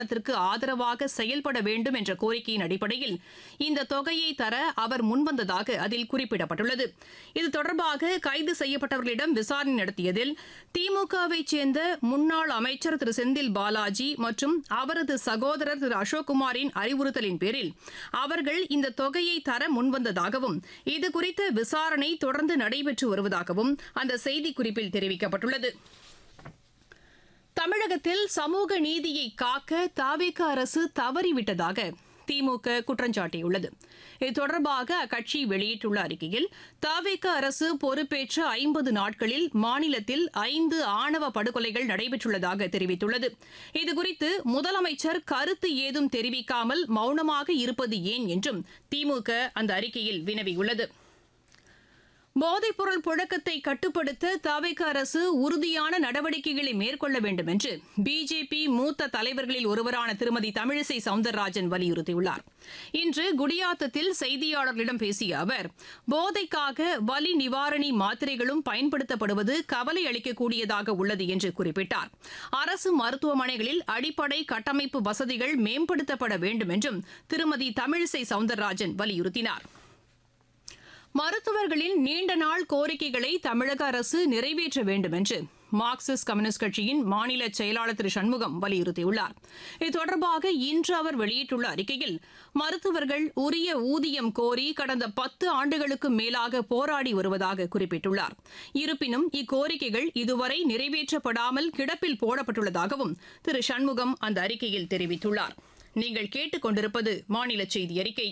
த்திற்கு ஆதரவாக செயல்பட வேண்டும் என்ற கோரிக்கையின் அடிப்படையில் இந்த தொகையை தர அவர் முன்வந்ததாக அதில் குறிப்பிடப்பட்டுள்ளது இது தொடர்பாக கைது செய்யப்பட்டவர்களிடம் விசாரணை நடத்தியதில் திமுகவைச் சேர்ந்த முன்னாள் அமைச்சர் திரு செந்தில் பாலாஜி மற்றும் அவரது சகோதரர் திரு அசோக்குமாரின் அறிவுறுத்தலின் பேரில் அவர்கள் இந்த தொகையை தர முன்வந்ததாகவும் இதுகுறித்த விசாரணை தொடர்ந்து நடைபெற்று வருவதாகவும் அந்த செய்திக்குறிப்பில் தெரிவிக்கப்பட்டுள்ளது தமிழகத்தில் சமூக நீதியை காக்க தாவேக அரசு தவறிவிட்டதாக திமுக குற்றஞ்சாட்டியுள்ளது இது தொடர்பாக அக்கட்சி வெளியிட்டுள்ள அறிக்கையில் தாவேக அரசு பொறுப்பேற்ற ஐம்பது நாட்களில் மாநிலத்தில் ஐந்து ஆணவ படுகொலைகள் நடைபெற்றுள்ளதாக தெரிவித்துள்ளது இதுகுறித்து முதலமைச்சர் கருத்து ஏதும் தெரிவிக்காமல் மௌனமாக இருப்பது ஏன் என்றும் திமுக அந்த அறிக்கையில் வினவியுள்ளது போதைப்பொருள் புழக்கத்தை கட்டுப்படுத்த தவிக அரசு உறுதியான நடவடிக்கைகளை மேற்கொள்ள வேண்டும் என்று பிஜேபி மூத்த தலைவர்களில் ஒருவரான திருமதி தமிழிசை சவுந்தரராஜன் வலியுறுத்தியுள்ளார் இன்று குடியாத்தத்தில் செய்தியாளர்களிடம் பேசிய அவர் போதைக்காக வலி நிவாரணி மாத்திரைகளும் பயன்படுத்தப்படுவது கவலை அளிக்கக்கூடியதாக உள்ளது என்று குறிப்பிட்டார் அரசு மருத்துவமனைகளில் அடிப்படை கட்டமைப்பு வசதிகள் மேம்படுத்தப்பட வேண்டும் என்றும் திருமதி தமிழிசை சவுந்தரராஜன் வலியுறுத்தினார் மருத்துவர்களின் நீண்ட நாள் கோரிக்கைகளை தமிழக அரசு நிறைவேற்ற வேண்டும் என்று மார்க்சிஸ்ட் கம்யூனிஸ்ட் கட்சியின் மாநில செயலாளர் திரு சண்முகம் வலியுறுத்தியுள்ளார் இது தொடர்பாக இன்று அவர் வெளியிட்டுள்ள அறிக்கையில் மருத்துவர்கள் உரிய ஊதியம் கோரி கடந்த பத்து ஆண்டுகளுக்கு மேலாக போராடி வருவதாக குறிப்பிட்டுள்ளார் இருப்பினும் இக்கோரிக்கைகள் இதுவரை நிறைவேற்றப்படாமல் கிடப்பில் போடப்பட்டுள்ளதாகவும் திரு சண்முகம் அந்த அறிக்கையில் தெரிவித்துள்ளார் நீங்கள் கேட்டுக்கொண்டிருப்பது மாநில செய்தி அறிக்கை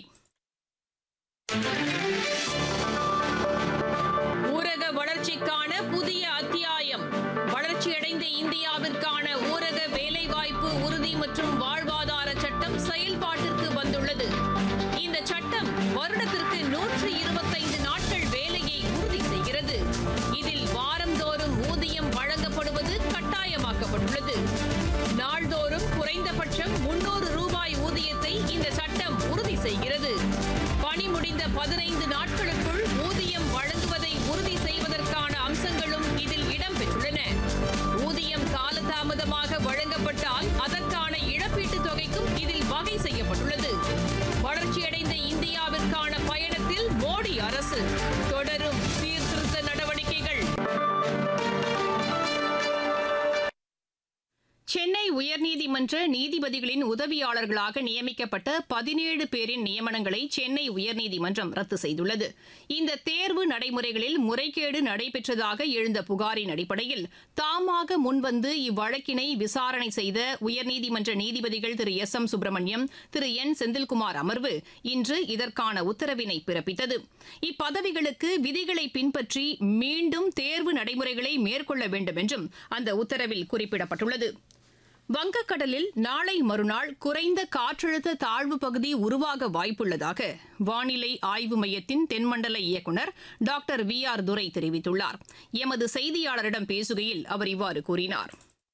ஊரக வளர்ச்சிக்கான புதிய அத்தியாயம் வளர்ச்சியடைந்த இந்தியாவிற்கான ஊரக வேலைவாய்ப்பு உறுதி மற்றும் வாழ்வாதார சட்டம் செயல்பாட்டிற்கு வந்துள்ளது இந்த சட்டம் வருடத்திற்கு நூற்று இருபத்தைந்து நாட்கள் வேலையை உறுதி செய்கிறது இதில் வாரந்தோறும் ஊதியம் வழங்கப்படுவது கட்டாயமாக்கப்பட்டுள்ளது நாள்தோறும் குறைந்தபட்சம் முன்னூறு ரூபாய் ஊதியத்தை இந்த சட்டம் உறுதி செய்கிறது பணி முடிந்த பதினைந்து நாட்களுக்குள் ஊதியம் வழங்குவதை உறுதி செய்வதற்கான அம்சங்களும் இதில் இடம்பெற்றுள்ளன ஊதியம் காலதாமதமாக வழங்கப்பட்டால் அதற்கான இழப்பீட்டுத் தொகைக்கும் இதில் வகை செய்யப்பட்டுள்ளது வளர்ச்சியடைந்த இந்தியாவிற்கான பயணத்தில் மோடி அரசு தொடரும் சீர்திருத்த நடவடிக்கைகள் சென்னை உயர்நீதிமன்ற நீதிபதிகளின் உதவியாளர்களாக நியமிக்கப்பட்ட பதினேழு பேரின் நியமனங்களை சென்னை உயர்நீதிமன்றம் ரத்து செய்துள்ளது இந்த தேர்வு நடைமுறைகளில் முறைகேடு நடைபெற்றதாக எழுந்த புகாரின் அடிப்படையில் தாமாக முன்வந்து இவ்வழக்கினை விசாரணை செய்த உயர்நீதிமன்ற நீதிபதிகள் Thiru S M Subramaniam Thiru N Senthilkumar அமர்வு இன்று இதற்கான உத்தரவினை பிறப்பித்தது இப்பதவிகளுக்கு விதிகளை பின்பற்றி மீண்டும் தேர்வு நடைமுறைகளை மேற்கொள்ள வேண்டும் என்றும் அந்த உத்தரவில் குறிப்பிடப்பட்டுள்ளது வங்கக்கடலில் நாளை மறுநாள் குறைந்த காற்றழுத்த தாழ்வு பகுதி உருவாக வாய்ப்புள்ளதாக வானிலை ஆய்வு மையத்தின் தென்மண்டல இயக்குநர் டாக்டர் வி ஆர் துரை தெரிவித்துள்ளார் எமது செய்தியாளரிடம் பேசுகையில் அவர் இவ்வாறு கூறினார்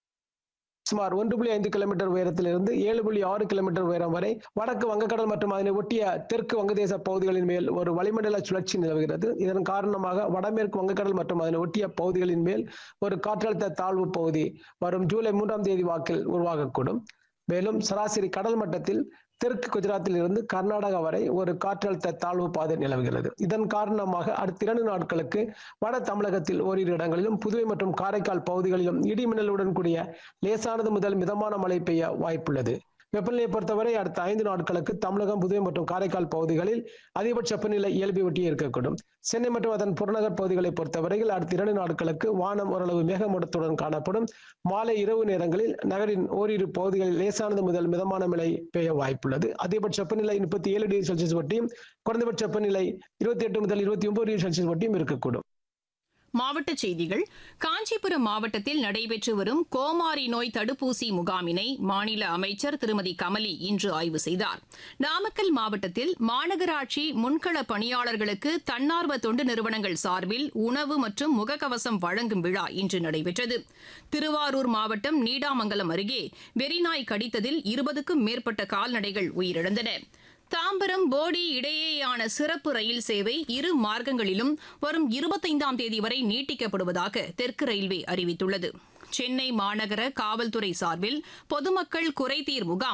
சுமார் ஒன்று புள்ளி ஐந்து கிலோமீட்டர் உயரத்திலிருந்து ஏழு புள்ளி ஆறு கிலோமீட்டர் உயரம் வரை வடக்கு வங்கக்கடல் மற்றும் அதனை ஒட்டிய தெற்கு வங்கதேச பகுதிகளின் மேல் ஒரு வளிமண்டல சுழற்சி நிலவுகிறது இதன் காரணமாக வடமேற்கு வங்கக்கடல் மற்றும் அதனை ஒட்டிய பகுதிகளின் மேல் ஒரு காற்றழுத்த தாழ்வு பகுதி வரும் ஜூலை மூன்றாம் தேதி வாக்கில் உருவாகக்கூடும் மேலும் சராசரி கடல் மட்டத்தில் தெற்கு குஜராத்தில் இருந்து கர்நாடகா வரை ஒரு காற்றழுத்த தாழ்வு பாதை நிலவுகிறது இதன் காரணமாக அடுத்த இரண்டு நாட்களுக்கு வட தமிழகத்தில் ஓரிரு இடங்களிலும் புதுவை மற்றும் காரைக்கால் பகுதிகளிலும் இடி மின்னலுடன் கூடிய லேசானது முதல் மிதமான மழை பெய்ய வாய்ப்புள்ளது வெப்பநிலையை பொறுத்தவரை அடுத்த ஐந்து நாட்களுக்கு தமிழகம் புதுவை மற்றும் காரைக்கால் பகுதிகளில் அதிகபட்ச வெப்பநிலை இயல்பை ஒட்டி இருக்கக்கூடும் சென்னை மற்றும் அதன் புறநகர் பகுதிகளை பொறுத்தவரையில் அடுத்த இரண்டு நாட்களுக்கு வானம் ஓரளவு மேகமூட்டத்துடன் காணப்படும் மாலை இரவு நேரங்களில் நகரின் ஓரிரு பகுதிகளில் லேசானது முதல் மிதமான மழை பெய்ய வாய்ப்புள்ளது அதிகபட்ச வெப்பநிலை முப்பத்தி ஏழு டிகிரி செல்சியஸ் ஒட்டியும் குறைந்தபட்ச வெப்பநிலை இருபத்தி எட்டு முதல் இருபத்தி ஒன்பது டிகிரி செல்சியஸ் ஒட்டியும் இருக்கக்கூடும் மாவட்டச் செய்திகள் காஞ்சிபுரம் மாவட்டத்தில் நடைபெற்று வரும் கோமாரி நோய் தடுப்பூசி முகாமினை மாநில அமைச்சர் திருமதி கமலி இன்று ஆய்வு செய்தார் நாமக்கல் மாவட்டத்தில் மாநகராட்சி முன்கள பணியாளர்களுக்கு தன்னார்வ தொண்டு நிறுவனங்கள் சார்பில் உணவு மற்றும் முகக்கவசம் வழங்கும் விழா இன்று நடைபெற்றது திருவாரூர் மாவட்டம் நீடாமங்கலம் அருகே வெறிநாய் கடித்ததில் இருபதுக்கும் மேற்பட்ட கால்நடைகள் உயிரிழந்தன தாம்பரம் போடி இடையேயான சிறப்பு ரயில் சேவை இரு மார்க்கங்களிலும் வரும் இருபத்தைந்தாம் தேதி வரை நீட்டிக்கப்படுவதாக தெற்கு ரயில்வே அறிவித்துள்ளது சென்னை மாநகர காவல்துறை சார்பில் பொதுமக்கள் குறைதீர் முகாம்